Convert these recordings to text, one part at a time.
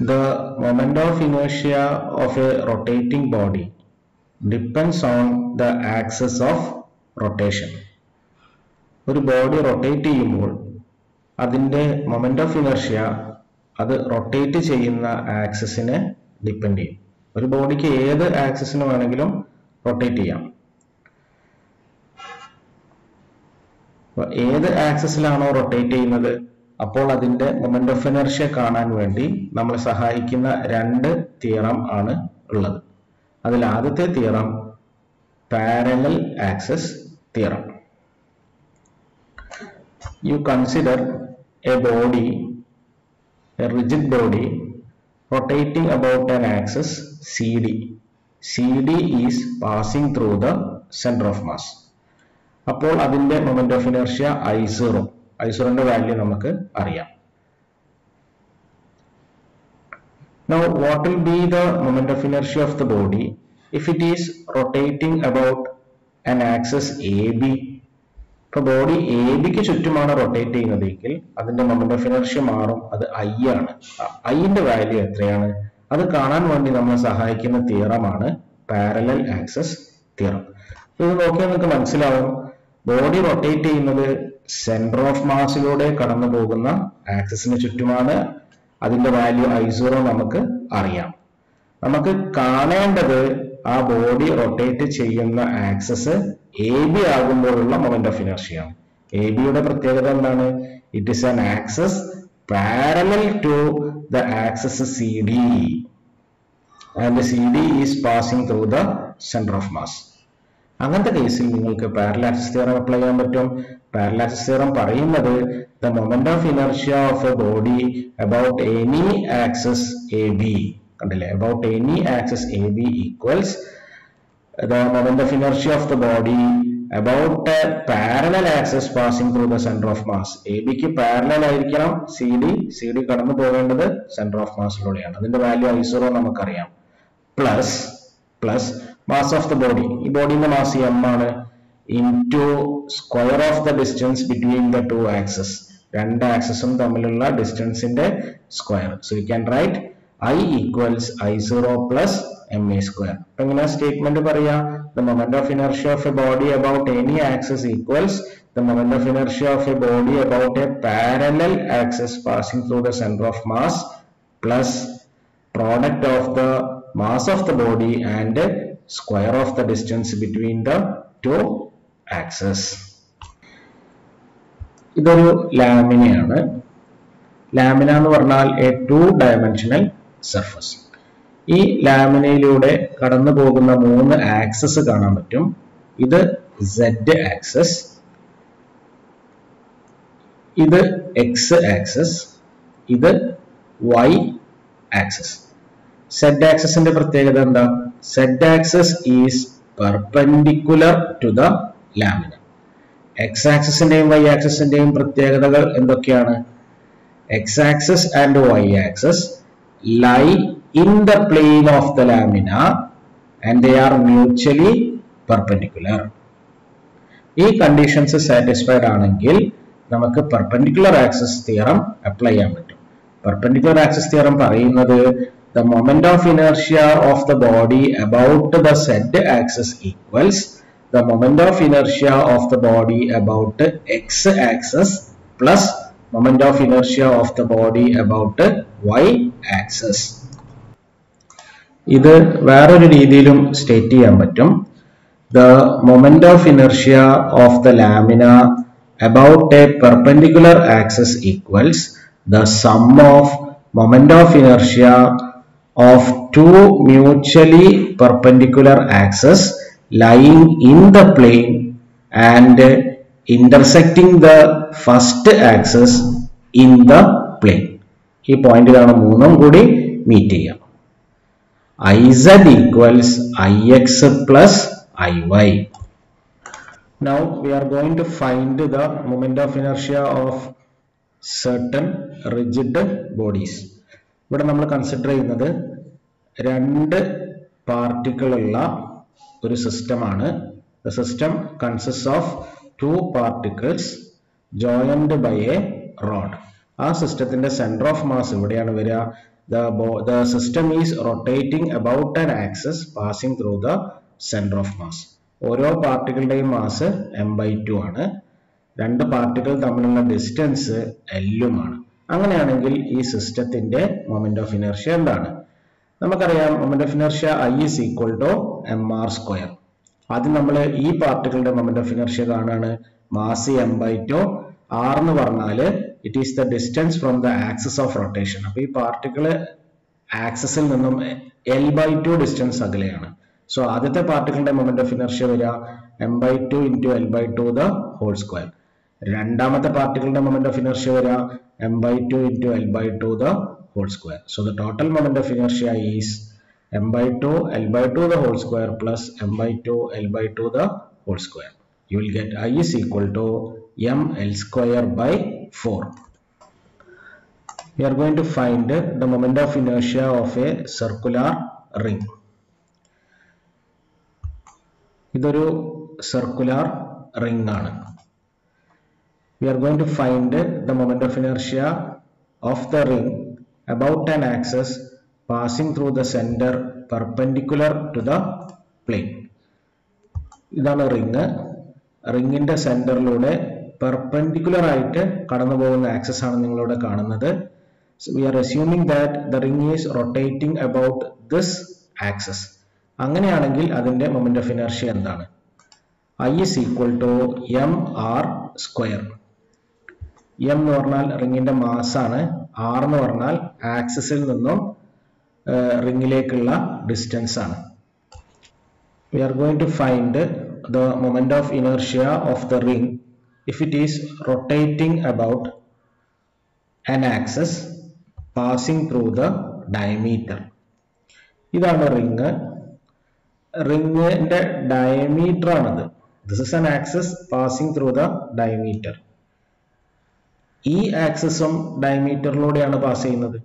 The moment of inertia of a rotating body depends on the axis of rotation. ഒരു body rotate ചെയ്യുമ്പോൾ അതിൻ്റെ moment of inertia അത് rotate ചെയ്യുന്ന ആക്സിസിനെ depend ചെയ്യും ഒരു ബോഡിക്ക് ഏത് ആക്സിസിന് വേണമെങ്കിലും റൊട്ടേറ്റ് ചെയ്യാം അപ്പൊ ഏത് ആക്സിസിലാണോ റൊട്ടേറ്റ് ചെയ്യുന്നത് അപ്പോൾ അതിന്റെ മൊമെന്റ് ഓഫ് ഇനർഷ്യ കാണാൻ വേണ്ടി നമ്മളെ സഹായിക്കുന്ന രണ്ട് തിയറം ആണ് ഉള്ളത് അതിൽ ആദ്യത്തെ theorem parallel axis theorem you consider a body, a rigid body rotating about an axis CD. CD is passing through the center of mass. അപ്പോൾ അതിന്റെ moment of inertia I zero I സീറോന്റെ value നമുക്ക് അറിയാം Now, what will be the moment of inertia of the body if it is rotating about an axis AB ഇപ്പൊ body A ബിക്ക് ചുറ്റുമാണ് rotate ചെയ്യുന്നതെങ്കിൽ അതിന്റെ മൊമെന്റ് ഓഫ് ഇനർഷ്യ മാറും അത് ഐ ആണ് ഐന്റെ വാല്യൂ എത്രയാണ് അത് കാണാൻ വേണ്ടി നമ്മളെ സഹായിക്കുന്ന തിയറമാണ് പാരലൽ ആക്സസ് തിയറം ഇത് നോക്കിയാൽ നിങ്ങൾക്ക് മനസ്സിലാവും ബോഡി റൊട്ടേറ്റ് ചെയ്യുന്നത് സെന്റർ ഓഫ് മാസിലൂടെ കടന്നു പോകുന്ന ആക്സിസിന് ചുറ്റുമാണ് അതിന്റെ വാല്യൂ ഐ സീറോ നമുക്ക് അറിയാം നമുക്ക് കാണേണ്ടത് ആ ബോഡി റൊട്ടേറ്റ് ചെയ്യുന്ന ആക്സസ് എ ബി ആകുമ്പോഴുള്ള മൊമെന്റ് ഓഫ് ഇനർഷ്യ എ ബിയുടെ പ്രത്യേകത എന്താണ് it is an axis parallel to the axis C D and C D is passing through the centre of mass അങ്ങനത്തെ കേസിൽ നിങ്ങൾക്ക് പാരലാക്സിസ് തിയറം അപ്ലൈ ചെയ്യാൻ പറ്റും പാരലാക്സിസ് തിയറം പറയുന്നത് the moment of inertia of a body about any axis A B കണ്ടില്ലേ about any axis A B equals the moment of inertia of the body about a parallel axis passing through the center of mass A ബിക്ക് parallel ആയിരിക്കണം C D C D കടന്നു പോകേണ്ടത് centre of മാസിലൂടെയാണ് അതിന്റെ value I zero നമുക്കറിയാം plus plus mass of the body ഈ ബോഡിന്റെ mass M ആണ് into square of the distance between the two axis രണ്ട് ആക്സസും തമ്മിലുള്ള ഡിസ്റ്റൻസിന്റെ square so you can write I equals I zero plus M A square അപ്പൊ എങ്ങനെ സ്റ്റേറ്റ്മെന്റ് പറയാ the moment of inertia of a body about any axis equals the moment of inertia of a body about a parallel axis passing through the centre of mass plus product of the mass of the body and square of the distance between the two axes. ഇതൊരു ലാമിനയാണ് lamina എന്ന് പറഞ്ഞാൽ A to dimensional surface ഈ ലാമിനയിലൂടെ കടന്നു പോകുന്ന മൂന്ന് access കാണാൻ പറ്റും ഇത് സെഡ് ആക്സസ് ഇത് എക്സ് ആക്സസ് ഇത് വൈ ആക്സസ് സെഡ് ആക്സസിന്റെ പ്രത്യേകത എന്താ Z axis is perpendicular to the lamina X ആക്സസിന്റെയും വൈ ആക്സസിന്റെയും പ്രത്യേകതകൾ എന്തൊക്കെയാണ് X axis and Y axis lie in the plane of the lamina and they are mutually perpendicular ഈ conditions satisfied ആണെങ്കിൽ നമുക്ക് പെർപെൻഡിക്കുലർ ആക്സസ് തിയറം അപ്ലൈ ചെയ്യാൻ പറ്റും perpendicular axis theorem പറയുന്നത് the moment of inertia of the body about the z axis equals the moment of inertia of the body about x axis plus moment of inertia of the body about y axis ഇത് വേറൊരു രീതിയിലും state ചെയ്യാൻ പറ്റും the moment of inertia of the lamina about a perpendicular axis equals the sum of moment of inertia of two mutually perpendicular axes lying in the plane and intersecting the first axis in the plane. ഈ പോയിന്റിലാണ് മൂന്നും കൂടി meet ചെയ്യുക I Z equals I X plus I Y Now we are going to find the moment of inertia of certain rigid bodies. ഇവിടെ നമ്മൾ consider ചെയ്യുന്നത് രണ്ട് പാർട്ടിക്കിളുള്ള ഒരു സിസ്റ്റമാണ് the system consist of two particles joined by a rod ആ സിസ്റ്റത്തിന്റെ centre of mass ഇവിടെയാണ് വരിക the bo- the system is rotating about an axis passing through the center of mass ഓരോ പാർട്ടികളുടെയും മാസ് എം ബൈ ടു ആണ് രണ്ട് പാർട്ടികൾ തമ്മിലുള്ള ഡിസ്റ്റൻസ് എല്ലുമാണ് അങ്ങനെയാണെങ്കിൽ ഈ സിസ്റ്റത്തിന്റെ മൊമെന്റ് ഓഫ് ഇനർഷ്യ എന്താണ് നമുക്കറിയാം moment of inertia I is equal to M R square ആദ്യം നമ്മൾ ഈ പാർട്ടികളുടെ മൊമെന്റ് ഓഫ് ഇനർഷ്യ കാണാണ് mass M by two R എന്ന് പറഞ്ഞാല് it is the distance from the axis of rotation അപ്പൊ ഈ പാർട്ടിക്കിള് ആക്സിസിൽ നിന്നും എൽ ബൈ ടു ഡിസ്റ്റൻസ് അകലെയാണ് സോ ആദ്യത്തെ പാർട്ടിക്കിളിന്റെ മൊമെന്റ് ഓഫ് ഇനർഷ്യ വരിക M by two into L by two the whole square രണ്ടാമത്തെ പാർട്ടിക്കിളിന്റെ മൊമെന്റ് ഓഫ് ഇനർഷ്യ വരിക M by two into L by two the whole square. So the total moment of inertia is m by 2 L by 2 the whole square plus m by 2 L by 2 the whole square. You will get I is equal to m L square by 4. We are going to find the moment of inertia of a circular ring. ഇതൊരു circular ring ആണ് we are going to find the moment of inertia of the ring about an axis passing through the center perpendicular to the plane ഇതാണ് ring റിങ്ങിന്റെ സെന്ററിലൂടെ perpendicular ആയിട്ട് കടന്നു പോകുന്ന access ആണ് നിങ്ങളിവിടെ കാണുന്നത് we are assuming that the ring is rotating about this axis അങ്ങനെയാണെങ്കിൽ അതിന്റെ മൊമെന്റ് ഓഫ് ഇനർഷ്യ എന്താണ് I is equal to M R square M എന്ന് പറഞ്ഞാൽ റിങ്ങിന്റെ മാസാണ് ആർ എന്ന് പറഞ്ഞാൽ ആക്സിസിൽ നിന്നും റിങ്ങിലേക്കുള്ള ഡിസ്റ്റൻസ് ആണ് we are going to find the moment of inertia of the ring if it is rotating about an axis passing through the diameter ഇതാണ് റിങ് റിങ്ങിന്റെ ഡയമീറ്റർ ആണത് this is an axis passing through the diameter ഈ ആക്സിസും ഡയമീറ്ററിലൂടെയാണ് pass ചെയ്യുന്നത്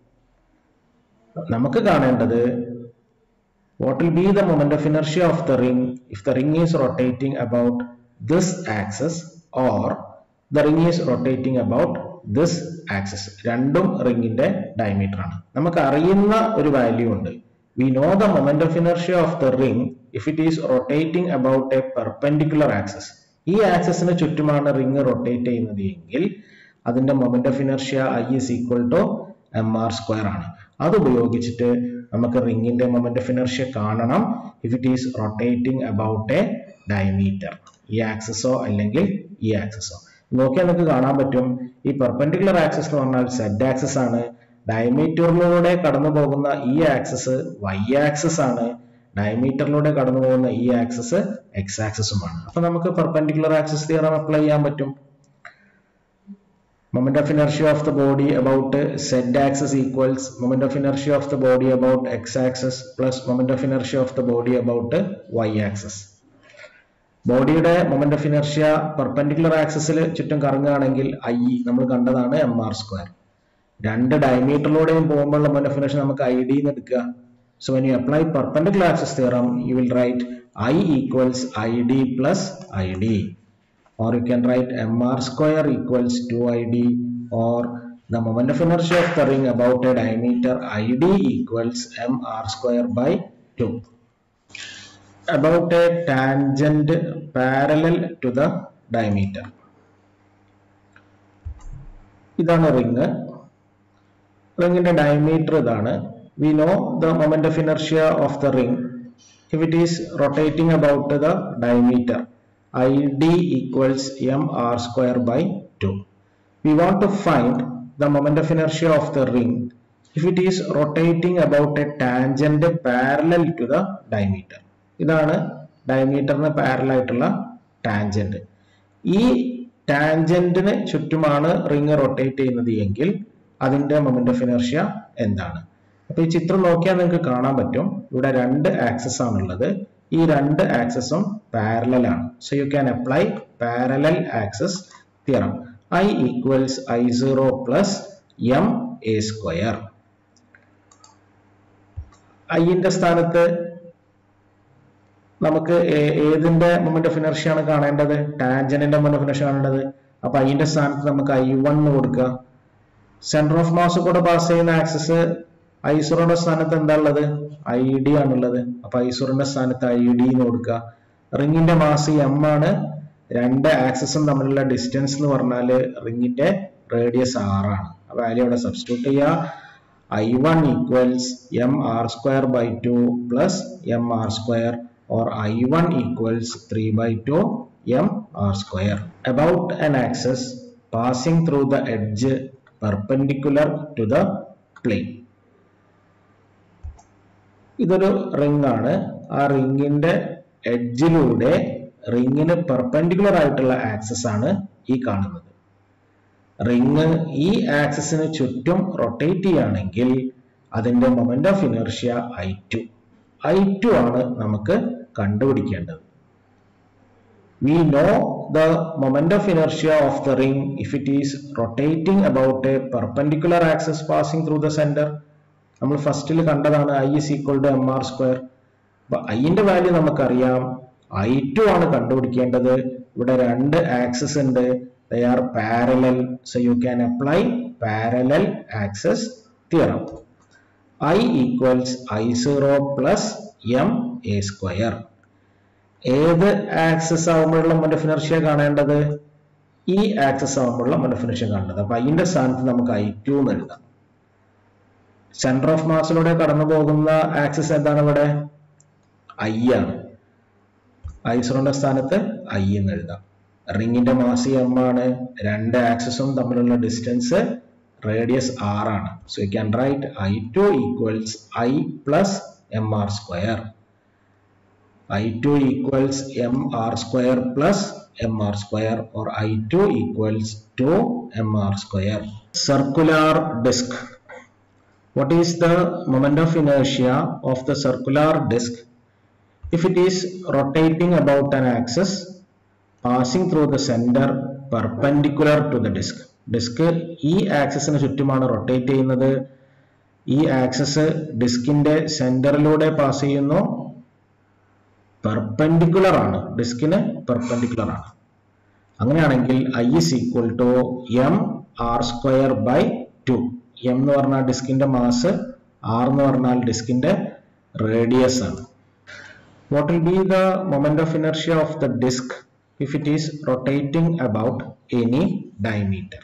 നമുക്ക് കാണേണ്ടത് what will be the moment of inertia of the ring if the ring is rotating about this axis or the ring is rotating about this axis രണ്ടും റിങ്ങിന്റെ diameter ആണ് നമുക്ക് അറിയുന്ന ഒരു വാല്യൂ ഉണ്ട് we know the moment of inertia of the ring if it is rotating about a perpendicular axis ഈ ആക്സിസിന് ചുറ്റുമാണ് ring rotate ചെയ്യുന്നത് എങ്കിൽ അതിന്റെ moment of inertia I is equal to M R square ആണ് അത് ഉപയോഗിച്ചിട്ട് നമുക്ക് റിങ്ങിന്റെ മൊമെന്റ് ഓഫ് ഇനർഷ്യ കാണണം if it is rotating about a diameter ഈ ആക്സസോ അല്ലെങ്കിൽ ഈ ആക്സസോ നോക്കിയാൽ നമുക്ക് കാണാൻ പറ്റും ഈ പെർപെൻഡിക്കുലർ ആക്സസ് എന്ന് പറഞ്ഞാൽ സെഡ് ആക്സസ് ആണ് ഡയമീറ്ററിലൂടെ കടന്നു പോകുന്ന ഈ ആക്സസ് വൈ ആക്സസ് ആണ് ഡയമീറ്ററിലൂടെ കടന്നു പോകുന്ന ഈ ആക്സസ് എക്സ് ആക്സസുമാണ് അപ്പൊ നമുക്ക് പെർപെൻഡിക്കുലർ ആക്സസ് തിയറം അപ്ലൈ ചെയ്യാൻ പറ്റും moment of inertia of the body about z axis equals moment of inertia of the body about x axis plus moment of inertia of the body about y axis ബോഡിയുടെ moment of inertia perpendicular ആക്സിസിൽ ചുറ്റും കറങ്ങുകയാണെങ്കിൽ I നമ്മൾ കണ്ടതാണ് M R square രണ്ട് ഡയമീറ്ററിലൂടെയും പോകുമ്പോഴുള്ള moment of inertia നമുക്ക് I D എന്ന് എടുക്കുക so when you apply perpendicular axis theorem you will write I equals I D plus I D or you can write mr square equals 2id or the moment of inertia of the ring about a diameter id equals mr square by 2 about a tangent parallel to the diameter ഇതാണ് ring റിങ്ങിന്റെ diameter ഇതാണ് we know the moment of inertia of the ring if it is rotating about the diameter id equals mr square by 2. We want to find the moment of inertia of the ring if it is rotating about a tangent parallel to the diameter. ഇതാണ് ഡയമീറ്ററിന് parallel ആയിട്ടുള്ള tangent ഈ ടാൻജന്റിന് ചുറ്റുമാണ് ring rotate ചെയ്യുന്നത് എങ്കിൽ അതിന്റെ moment of inertia എന്താണ് അപ്പൊ ഈ ചിത്രം നോക്കിയാൽ നിങ്ങൾക്ക് കാണാൻ പറ്റും ഇവിടെ രണ്ട് ആക്സസ് ആണുള്ളത് ഈ രണ്ട് ആക്സസും പാരലൽ ആണ് so you can apply parallel axis theorem I equals I zero plus M A square ഐന്റെ സ്ഥാനത്ത് നമുക്ക് ഏതിന്റെ മൊമെന്റ് ഓഫ് ഇനർഷ്യ ആണ് കാണേണ്ടത് ടാൻജന്റിന്റെ മൊമെന്റ് ഓഫ് ഇനർഷ്യ കാണേണ്ടത് അപ്പൊ ഐന്റെ സ്ഥാനത്ത് നമുക്ക് ഐ വൺ എന്ന് കൊടുക്കുക സെന്റർ ഓഫ് മാസ് കൂടെ പാസ് ചെയ്യുന്ന ആക്സസ് ഐസോറിന്റെ സ്ഥാനത്ത് എന്താ ഉള്ളത് ഐ ഡി ആണുള്ളത് അപ്പൊ ഐസോറിന്റെ സ്ഥാനത്ത് ഐ ഡി എന്ന് കൊടുക്കുക റിങ്ങിന്റെ മാസ് എം ആണ് രണ്ട് ആക്സസും തമ്മിലുള്ള ഡിസ്റ്റൻസ് എന്ന് പറഞ്ഞാല് റിങ്ങിന്റെ റേഡിയസ് ആർ ആണ് ആ വാല്യൂ അവിടെ സബ്സ്റ്റിറ്റ്യൂട്ട് ചെയ്യുക I one equals M R square by two plus M R square or I1 equals 3 by 2 m r square. About an axis passing through the edge perpendicular to the plane. ഇതൊരു ring ആണ് ആ റിങ്ങിന്റെ എഡ്ജിലൂടെ റിങ്ങിന് perpendicular ആയിട്ടുള്ള access ആണ് ഈ കാണുന്നത് ring ഈ ആക്സിസിന് ചുറ്റും റൊട്ടേറ്റ് ചെയ്യുകയാണെങ്കിൽ അതിന്റെ moment of inertia I two I two ആണ് നമുക്ക് കണ്ടുപിടിക്കേണ്ടത് we know the moment of inertia of the ring if it is rotating about a perpendicular axis passing through the center നമ്മൾ ഫസ്റ്റിൽ കണ്ടതാണ് I is equal to M R square അപ്പൊ ഐന്റെ value നമുക്കറിയാം I two ആണ് കണ്ടുപിടിക്കേണ്ടത് ഇവിടെ രണ്ട് ആക്സസ് ഉണ്ട് they are parallel so you can apply parallel axis theorem I equals I zero plus M A square ഏത് ആക്സസ് ആകുമ്പോഴുള്ള മൊമെന്റ് ഓഫ് ഇനർഷ്യ കാണേണ്ടത് ഈ ആക്സസ് ആകുമ്പോഴുള്ള മൊമെന്റ് ഓഫ് ഇനർഷ്യ കാണേണ്ടത് അപ്പൊ അതിന്റെ സ്ഥാനത്ത് നമുക്ക് ഐ ടു എന്ന് എഴുതാം സെന്റർ ഓഫ് മാസിലൂടെ കടന്നു പോകുന്ന ആക്സസ് എന്താണ് ഇവിടെ ഐ ആണ് ഐസറോന്റെ സ്ഥാനത്ത് ഐ എന്ന് എഴുതാം റിങ്ങിന്റെ മാസ് എം ആണ് രണ്ട് ആക്സസും തമ്മിലുള്ള ഡിസ്റ്റൻസ് റേഡിയസ് ആർ ആണ് so you can write I two equals I plus M R square I2 equals mr square plus mr square or I2 equals 2 mr square. Circular disk. What is the moment of inertia of the circular disk if it is rotating about an axis passing through the center perpendicular to the disk? Disc ഈ ആക്സിസിന് ചുറ്റുമാണ് rotate ചെയ്യുന്നത് ഈ access ഡിസ്കിന്റെ സെന്ററിലൂടെ pass ചെയ്യുന്നു perpendicular ആണ് ഡിസ്കിന് perpendicular ആണ് അങ്ങനെയാണെങ്കിൽ I is equal to M R square by two M എന്ന് പറഞ്ഞാൽ ഡിസ്കിന്റെ മാസ് ആർ എന്ന് പറഞ്ഞാൽ ഡിസ്കിന്റെ റേഡിയസ് ആണ് what will be the moment of inertia of the disc if it is rotating about any diameter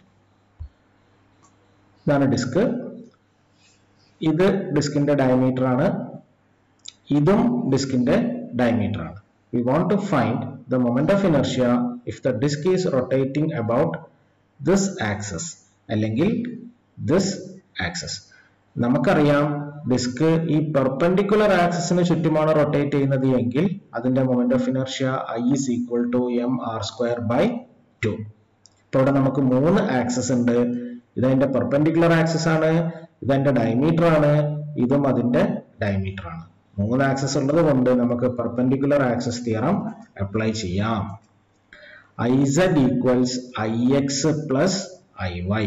ഇതാണ് ഡിസ്ക് ഇത് ഡിസ്കിന്റെ ഡയമീറ്റർ ആണ് ഇതും ഡിസ്കിന്റെ diameter ആണ് we want to find the moment of inertia if the disk is rotating about this axis അല്ലെങ്കിൽ this axis നമുക്കറിയാം disc ഈ പെർപെൻഡിക്കുലർ ആക്സിസിന് ചുറ്റുമാണ് റൊട്ടേറ്റ് ചെയ്യുന്നത് എങ്കിൽ അതിന്റെ moment of inertia I is equal to M R square by two ഇപ്പൊ ഇവിടെ നമുക്ക് മൂന്ന് ആക്സസ് ഉണ്ട് ഇതതിന്റെ പെർപെൻഡിക്കുലർ ആക്സിസ് ആണ് ഇതെന്റെ ഡയമീറ്റർ ആണ് ഇതും അതിന്റെ ഡയമീറ്റർ ആണ് മൂന്ന് ആക്സസ് ഉള്ളത് കൊണ്ട് നമുക്ക് പെർപെൻഡിക്കുലർ ആക്സസ് തിയറം അപ്ലൈ ചെയ്യാം I Z equals I X plus I Y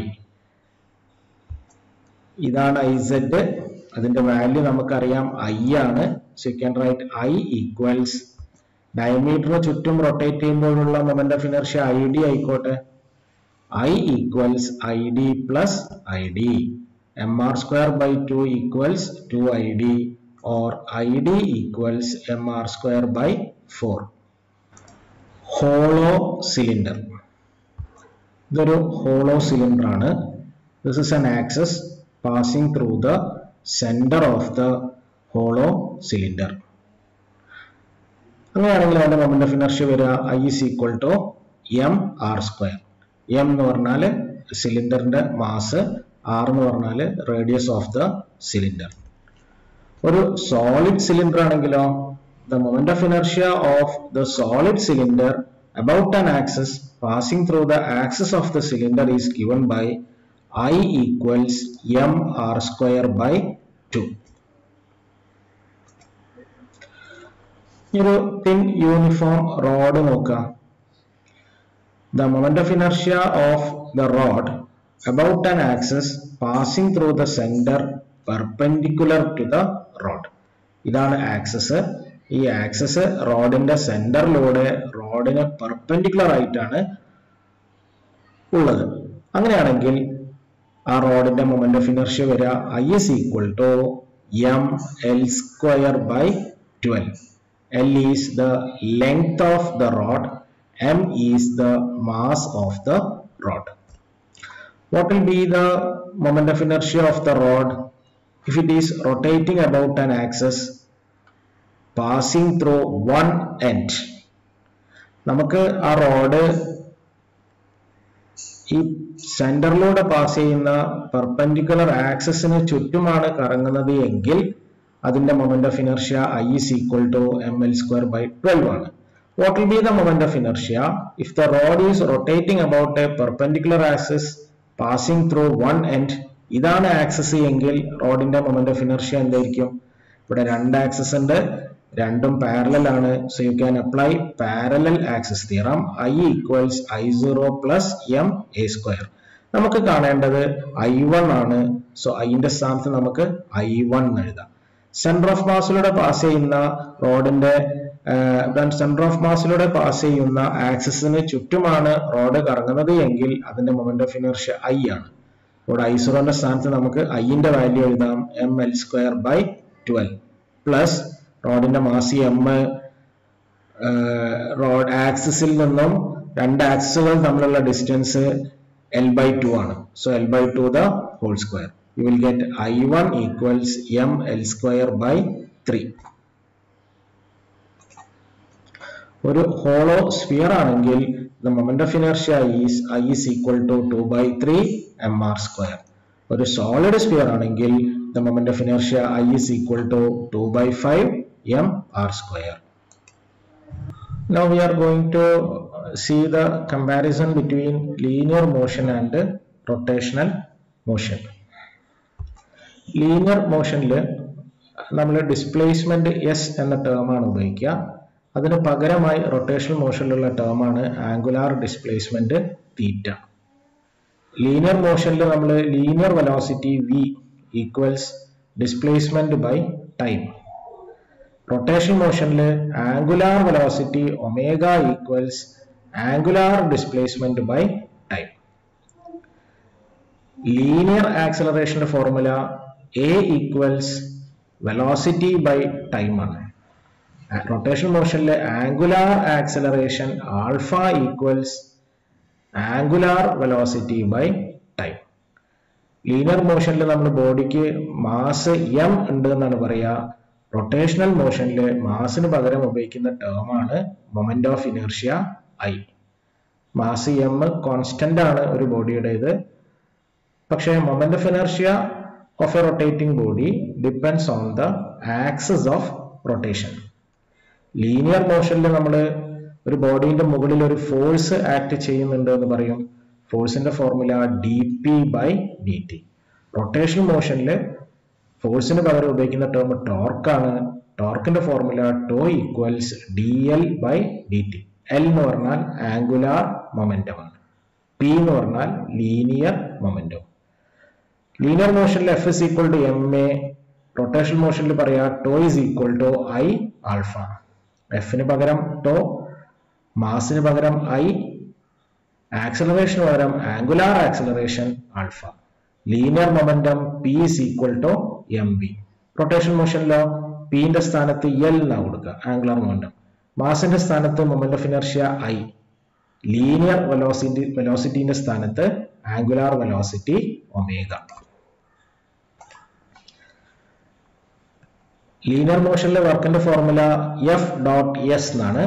ഇതാണ് ഐ സെഡ് അതിന്റെ വാല്യൂ നമുക്കറിയാം ഐ ആണ് so you can write I equals ഡയമീറ്ററിന് ചുറ്റും റൊട്ടേറ്റ് ചെയ്യുമ്പോഴുള്ള moment of inertia I D ആയിക്കോട്ടെ I equals I D plus I D M R square by two equals two I D or id equals mr square by 4 hollow cylinder ഇതൊരു hollow cylinder ആണ് this is an axis passing through the centre of the hollow cylinder അങ്ങനെയാണെങ്കിൽ അതിന്റെ moment of inertia വരിക I is equal to M R square M എന്ന് പറഞ്ഞാൽ സിലിണ്ടറിന്റെ mass R എന്ന് പറഞ്ഞാൽ റേഡിയസ് ഓഫ് ദ സിലിണ്ടർ ഒരു സോളിഡ് സിലിണ്ടർ ആണെങ്കിലോ the moment of inertia of the solid cylinder about an axis passing through the axis of the cylinder is given by I equals M R square by two ഒരു thin uniform rod നോക്കാം the moment of inertia of the rod about an axis passing through the centre perpendicular to the rod ഇതാണ് axis ഈ axis റോഡിന്റെ സെന്ററിലൂടെ റോഡിന് perpendicular ആയിട്ടാണ് ഉള്ളത് അങ്ങനെയാണെങ്കിൽ ആ റോഡിന്റെ മൊമെന്റ് ഓഫ് ഇനർഷ്യ വരിക I is equal to M L square by twelve L is the length of the rod M is the mass of the rod what will be the moment of inertia of the rod if it is rotating about an axis passing through one end നമുക്ക് ആ road ഈ സെന്ററിലൂടെ pass ചെയ്യുന്ന perpendicular ആക്സസിന് ചുറ്റുമാണ് കറങ്ങുന്നത് എങ്കിൽ അതിന്റെ moment of inertia I is equal to M L square by twelve ആണ് what will be the moment of inertia if the rod is rotating about a perpendicular axis passing through one end ഇതാണ് axis എങ്കിൽ റോഡിന്റെ moment of inertia എന്തായിരിക്കും ഇവിടെ രണ്ട് axis ഉണ്ട് രണ്ടും parallel ആണ് so you can apply parallel axis theorem I equals I zero plus M A square നമുക്ക് കാണേണ്ടത് ഐ വൺ ആണ് സോ ഐന്റെ സ്ഥാനത്ത് നമുക്ക് ഐ വൺ എഴുതാം സെന്റർ ഓഫ് മാസിലൂടെ പാസ് ചെയ്യുന്ന റോഡിന്റെ സെന്റർ ഓഫ് മാസിലൂടെ പാസ് ചെയ്യുന്ന ആക്സിസിന് ചുറ്റുമാണ് റോഡ് കറങ്ങുന്നത് എങ്കിൽ അതിന്റെ മൊമെന്റ് ഓഫ് ഇനർഷ്യ ഐ ആണ് ഇവിടെ ഐസറോന്റെ സ്ഥാനത്ത് നമുക്ക് ഐന്റെ വാല്യൂ എഴുതാം M L square by twelve plus റോഡിന്റെ മാസി എം റോഡ് ആക്സിസിൽ നിന്നും രണ്ട് ആക്സിസുകൾ തമ്മിലുള്ള ഡിസ്റ്റൻസ് എൽ ബൈ ടു ആണ് so L by two the whole square you will get I one equals M L square by three ഒരു ഹോളോ സ്ഫിയർ ആണെങ്കിൽ the moment of inertia is I is equal to two by three M R square ഒരു solid sphere ആണെങ്കിൽ the moment of inertia I is equal to two by five M R square Now we are going to see the comparison between linear motion and rotational motion. Linear മോഷനിൽ നമ്മൾ displacement S എന്ന ടേമാണ് ഉപയോഗിക്കുക അതിന് പകരമായി rotational മോഷനിലുള്ള ടേമാണ് angular displacement theta linear മോഷനിൽ നമ്മൾ linear velocity V equals displacement by time rotation മോഷനിൽ angular velocity omega equals angular displacement by time linear ആക്സലറേഷന്റെ formula A equals velocity by time ആണ് റൊട്ടേഷൻ മോഷനിൽ angular acceleration alpha equals angular velocity by time linear മോഷനിൽ നമ്മൾ ബോഡിക്ക് mass M ഉണ്ട് എന്നാണ് പറയുക റൊട്ടേഷണൽ മോഷനിൽ മാസിന് പകരം ഉപയോഗിക്കുന്ന ടേമാണ് moment of inertia I mass M constant ആണ് ഒരു ബോഡിയുടേത് പക്ഷേ moment of inertia of a rotating body depends on the axis of rotation linear മോഷനിൽ നമ്മൾ ഒരു ബോഡീന്റെ മുകളിൽ ഒരു ഫോഴ്സ് ആക്ട് ചെയ്യുന്നുണ്ട് എന്ന് പറയും ഫോഴ്സിന്റെ formula D P by D T rotation മോഷനിൽ ഫോഴ്സിന് പകരം ഉപയോഗിക്കുന്ന ടേം ടോർക്കാണ് ടോർക്കിന്റെ formula tau equals D L by D T L എന്ന് പറഞ്ഞാൽ ആംഗുലാർ മൊമെന്റം ആണ് പി എന്ന് പറഞ്ഞാൽ ലീനിയർ മൊമെന്റം ലീനിയർ മോഷനിൽ F is equal to M A rotation മോഷനിൽ പറയാ tau is equal to I alpha എഫിന് പകരം ടോ മാസിന് പകരം ഐ ആക്സലറേഷന് പകരം angular acceleration alpha linear momentum P is equal to M B rotation മോഷനിലോ പിന്റെ സ്ഥാനത്ത് എൽ എന്നാ കൊടുക്കുക ആംഗുലാർ മൊമെന്റം മാസിന്റെ സ്ഥാനത്ത് moment of inertia I linear velocity വെലോസിറ്റിന്റെ സ്ഥാനത്ത് ആംഗുലാർ വെലോസിറ്റി ഒമേഗ ലീനിയർ മോഷനിലെ വർക്കിന്റെ ഫോർമുല എഫ് ഡോട്ട് എസ് എന്നാണ്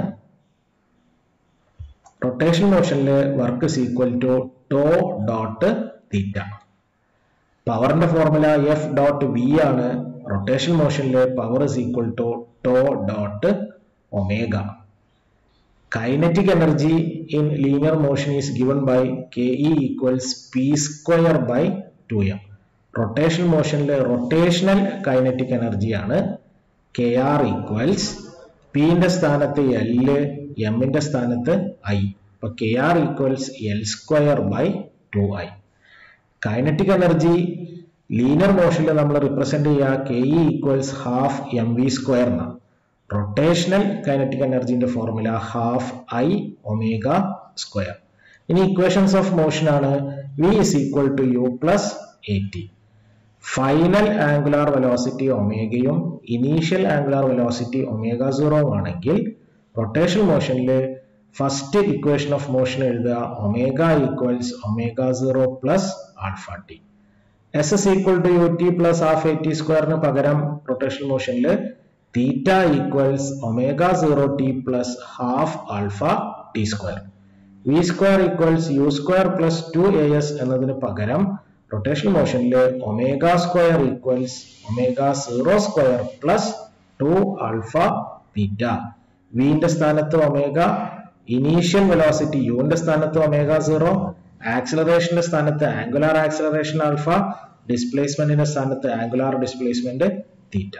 റൊട്ടേഷൻ മോഷനിൽ work is equal to tau dot theta പവറിന്റെ ഫോർമുല എഫ് ഡോട്ട് വി ആണ് റൊട്ടേഷൻ മോഷനിൽ power is equal to tau dot omega kinetic energy in linear motion is given by ke equals p square by 2m rotational motionൽ rotational kinetic energy ആണ് kr equals p ന്റെ സ്ഥാനത്ത് l m ന്റെ സ്ഥാനത്ത് i അപ്പൊ kr equals l square by 2i kinetic energy linear മോഷനിൽ നമ്മൾ represent ചെയ്യുക K E equals half M V square എന്നാണ് റൊട്ടേഷണൽ കൈനറ്റിക് എനർജിന്റെ formula half I omega square ഇനി ഇക്വേഷൻസ് ഓഫ് മോഷൻ ആണ് V is equal to U plus A T final angular velocity ഒമേഗയും initial angular velocity omega zero ആണെങ്കിൽ rotation മോഷനിൽ first equation of motion എഴുതുക omega equals omega zero plus alpha T S S equal to U T plus half A T സ്ക്വയറിന് പകരം rotation മോഷനിൽ theta equals omega zero T plus half alpha T square V square equals U square plus two A S എന്നതിന് പകരം rotation മോഷനിൽ omega square equals omega zero square plus two alpha theta വിന്റെ സ്ഥാനത്ത് omega initial velocity യുവിന്റെ സ്ഥാനത്ത് omega zero ആക്സിലറേഷന്റെ സ്ഥാനത്ത് angular acceleration alpha ഡിസ്പ്ലേസ്മെന്റിന്റെ സ്ഥാനത്ത് angular displacement theta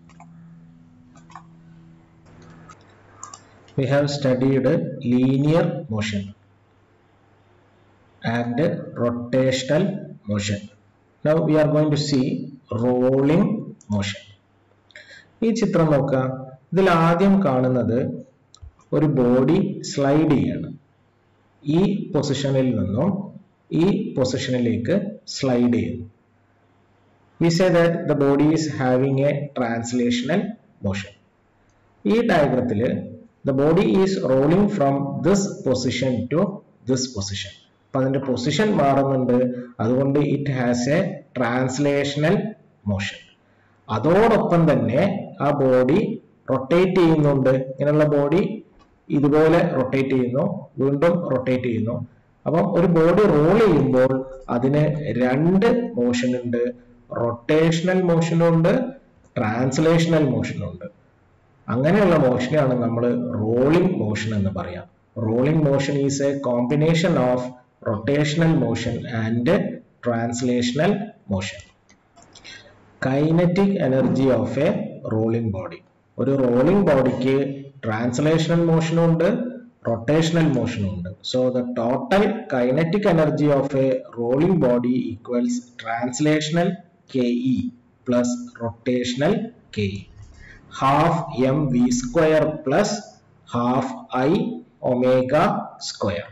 we have studied linear motion and rotational motion. Now we are going to see rolling motion. ഈ ചിത്രം നോക്കുക ഇതിൽ ആദ്യം കാണുന്നത് ഒരു ബോഡി സ്ലൈഡ് ചെയ്യാണ് ഈ പൊസിഷനിൽ നിന്നും ഈ പൊസിഷനിലേക്ക് സ്ലൈഡ് ചെയ്യുന്നു we say that the body is having a translational motion ഈ ഡയഗ്രത്തിൽ the body is rolling from this position to this position അപ്പൊ അതിന്റെ പൊസിഷൻ മാറുന്നുണ്ട് അതുകൊണ്ട് it has a translational motion അതോടൊപ്പം തന്നെ ആ ബോഡി റൊട്ടേറ്റ് ചെയ്യുന്നുണ്ട് ഇങ്ങനെയുള്ള ബോഡി ഇതുപോലെ റൊട്ടേറ്റ് ചെയ്യുന്നു വീണ്ടും റൊട്ടേറ്റ് ചെയ്യുന്നു അപ്പം ഒരു ബോഡി റോൾ ചെയ്യുമ്പോൾ അതിന് രണ്ട് മോഷൻ ഉണ്ട് റൊട്ടേഷണൽ മോഷനും ഉണ്ട് ട്രാൻസ്ലേഷണൽ മോഷനും ഉണ്ട് അങ്ങനെയുള്ള മോഷനെയാണ് നമ്മൾ റോളിംഗ് മോഷൻ എന്ന് പറയാം rolling motion is a combination of rotational motion and translational motion kinetic energy of a rolling body ഒരു റോളിംഗ് ബോഡിക്ക് ട്രാൻസ്ലേഷണൽ മോഷനും ഉണ്ട് റൊട്ടേഷണൽ മോഷനും ഉണ്ട് so the total kinetic energy of a rolling body equals translational K E plus rotational K E half mv square plus half i omega square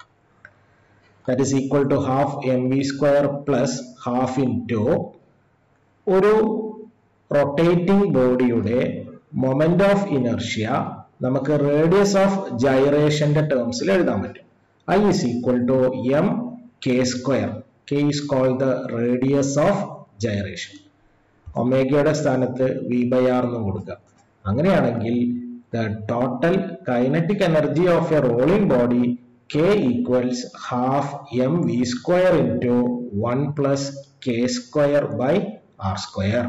that is equal to half mv square plus half into ഒരു rotating ബോഡിയുടെ moment of inertia നമുക്ക് radius of ജൈറേഷന്റെ ടേംസിൽ എഴുതാൻ പറ്റും I is equal to M K square K is called the radius of gyration ഒമേഗയുടെ സ്ഥാനത്ത് V by R എന്ന് കൊടുക്കുക അങ്ങനെയാണെങ്കിൽ the total kinetic energy of a rolling body K equals half M V square into one plus K square by R square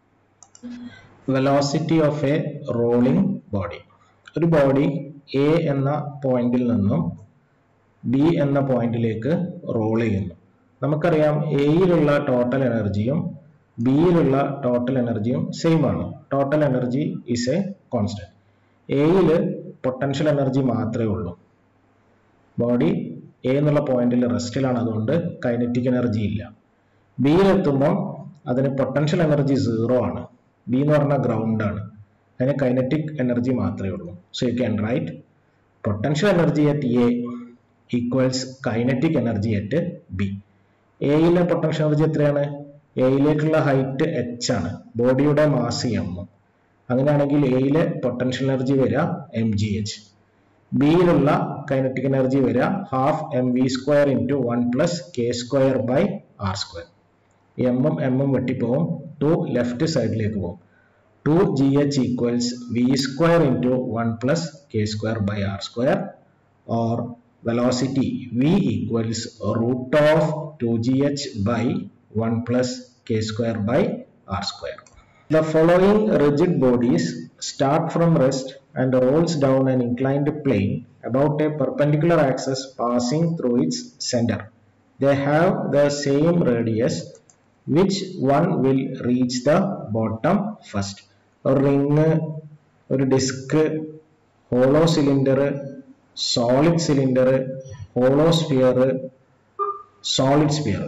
velocity of a rolling body ഒരു body A എന്ന പോയിന്റിൽ നിന്നും B എന്ന പോയിന്റിലേക്ക് role ചെയ്യുന്നു നമുക്കറിയാം എയിലുള്ള total എനർജിയും ബിയിലുള്ള ടോട്ടൽ എനർജിയും സെയിം ആണ് total energy is a constant എയിൽ പൊട്ടൻഷ്യൽ എനർജി മാത്രമേ ഉള്ളൂ ബോഡി എ എന്നുള്ള പോയിന്റിൽ റെസ്റ്റിലാണ് അതുകൊണ്ട് കൈനറ്റിക് എനർജി ഇല്ല ബിയിലെത്തുമ്പോൾ അതിന് പൊട്ടൻഷ്യൽ എനർജി സീറോ ആണ് ബി എന്ന് പറഞ്ഞാൽ ഗ്രൗണ്ട് ആണ് അതിന് കൈനറ്റിക് എനർജി മാത്രമേ ഉള്ളൂ so you can write potential energy at A equals kinetic energy at B എയിലെ പൊട്ടൻഷ്യൽ എനർജി എത്രയാണ് എയിലേക്കുള്ള ഹൈറ്റ് എച്ച് ആണ് ബോഡിയുടെ മാസ് എം അങ്ങനെയാണെങ്കിൽ എയിലെ പൊട്ടൻഷ്യൽ എനർജി വരിക എം ജി എച്ച് ബിയിലുള്ള കൈനറ്റിക് എനർജി വരിക half M V square into one plus K square by R square എമ്മും എമ്മും വെട്ടിപ്പോവും ടു ലെഫ്റ്റ് സൈഡിലേക്ക് പോകും two G H equals V square into one plus K square by R square or velocity V equals root of two G H by 1 plus k square by r square. The following rigid bodies start from rest and rolls down an inclined plane about a perpendicular axis passing through its center. They have the same radius which one will reach the bottom first. ഒരു ring ഒരു disc hollow cylinder solid cylinder hollow sphere solid sphere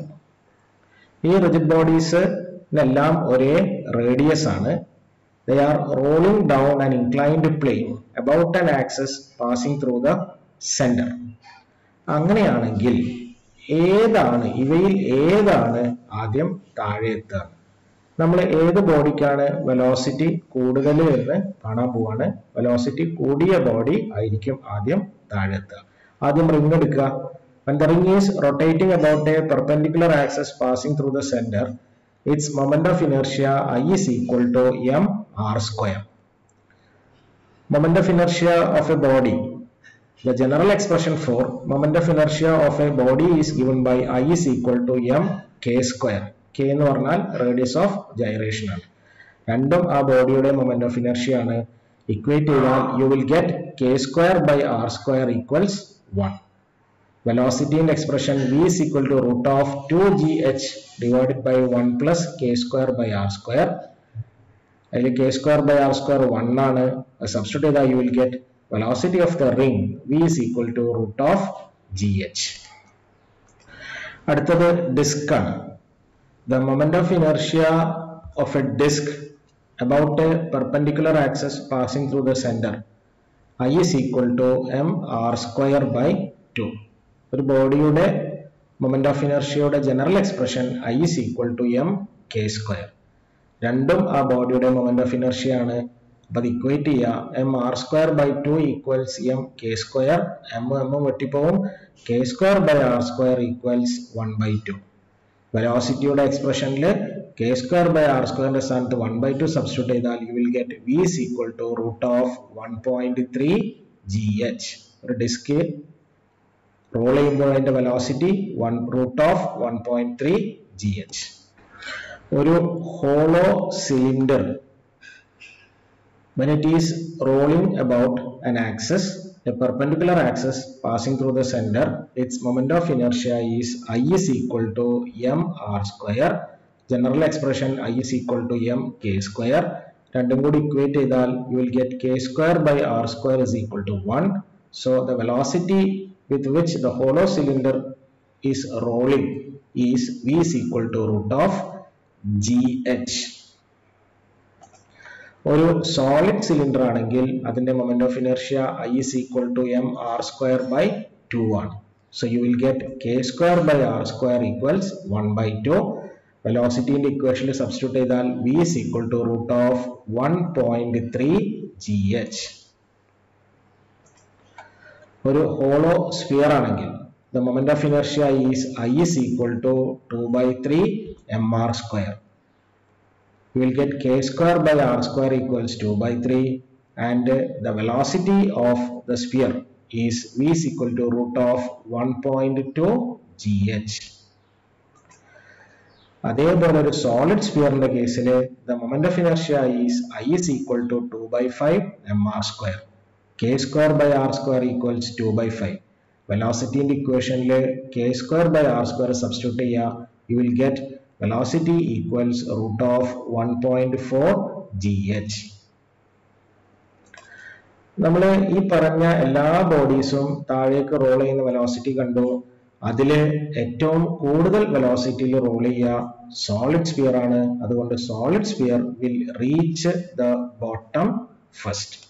ഈ rigid bodies എല്ലാം ഒരേ radius ആണ് they are rolling down an inclined plane about an axis passing through the centre അങ്ങനെയാണെങ്കിൽ ഏതാണ് ഇവയിൽ ഏതാണ് ആദ്യം താഴെ എത്തുക നമ്മൾ ഏത് ബോഡിക്കാണ് വെലോസിറ്റി കൂടുതൽ എന്ന് കാണാൻ പോവാണ് വെലോസിറ്റി കൂടിയ ബോഡി ആയിരിക്കും ആദ്യം താഴെ എത്തുക ആദ്യം റിംഗ് എടുക്കുക when the ring is rotating about a perpendicular axis passing through the center its moment of inertia i is equal to m r square moment of inertia of a body the general expression for moment of inertia of a body is given by i is equal to m k square k എന്ന് പറഞ്ഞാൽ radius of gyration ആണ് രണ്ടും ആ ബോഡിയുടെ moment of inertia ആണ് equate ചെയ്താൽ you will get K square by R square equals one velocity in expression v is equal to root of 2gh divided by 1 plus k square by r square അതിൽ K square by R square one ആണ് substitute ചെയ്താൽ you will get velocity of the ring V is equal to root of G H അടുത്തത് disc ആണ് the moment of inertia of a disc about a perpendicular axis passing through the centre I is equal to M R square by two ഒരു ബോഡിയുടെ moment of ഇനർഷ്യയുടെ general expression I is equal to M K square രണ്ടും ആ ബോഡിയുടെ moment of inertia ആണ് അപ്പൊ അത് equate ചെയ്യുക M R square by two equals M K square M M വെട്ടിപ്പോവും K square by R square equals one by two വെലോസിറ്റിയുടെ എക്സ്പ്രഷനിൽ കെ സ്ക്വയർ ബൈ ആർ സ്ക്വയറിന്റെ സ്ഥാനത്ത് വൺ ബൈ ടു സബ്സ്റ്റിറ്റ്യൂട്ട് ചെയ്താൽ you will get V is equal to root of one point three G H ഒരു disc roll ചെയ്യുമ്പോൾ അതിന്റെ velocity one root of one point three G H ഒരു hollow cylinder when it is rolling about an axis a perpendicular axis passing through the center its moment of inertia is i is equal to m r square general expression i is equal to m k square രണ്ടും കൂടി equate ചെയ്താൽ you will get K square by R square is equal to one so the velocity with which the hollow cylinder is rolling is v is equal to root of gh ഒരു solid cylinder ആണെങ്കിൽ അതിന്റെ moment of inertia I is equal to M R square by two ആണ് so you will get K square by R square equals one by two വെലോസിറ്റിന്റെ ഇക്വേഷനിൽ substitute ചെയ്താൽ V is equal to root of one point three G H ഒരു hollow sphere ആണെങ്കിൽ the moment of inertia is I is equal to two by three M R square you will get k square by r square equals 2 by 3 and uh, the velocity of the sphere is v is equal to root of 1.2 gh അതേപോലെ ഒരു solid സ്ഫിയറിന്റെ കേസിൽ the moment of inertia is I is equal to two by five M R square K square by R square equals two by five വെലോസിറ്റിന്റെ ഇക്വേഷനിൽ K square by R square substitute ചെയ്യുക you will get velocity equals root of 1.4 gh നമ്മൾ ഈ പറഞ്ഞ എല്ലാ ബോഡീസും താഴേക്ക് role ചെയ്യുന്ന velocity കണ്ടു അതിൽ ഏറ്റവും കൂടുതൽ വെലോസിറ്റിയിൽ റോൾ ചെയ്യുക സോളിഡ് സ്പിയർ ആണ് അതുകൊണ്ട് solid sphere will reach the bottom first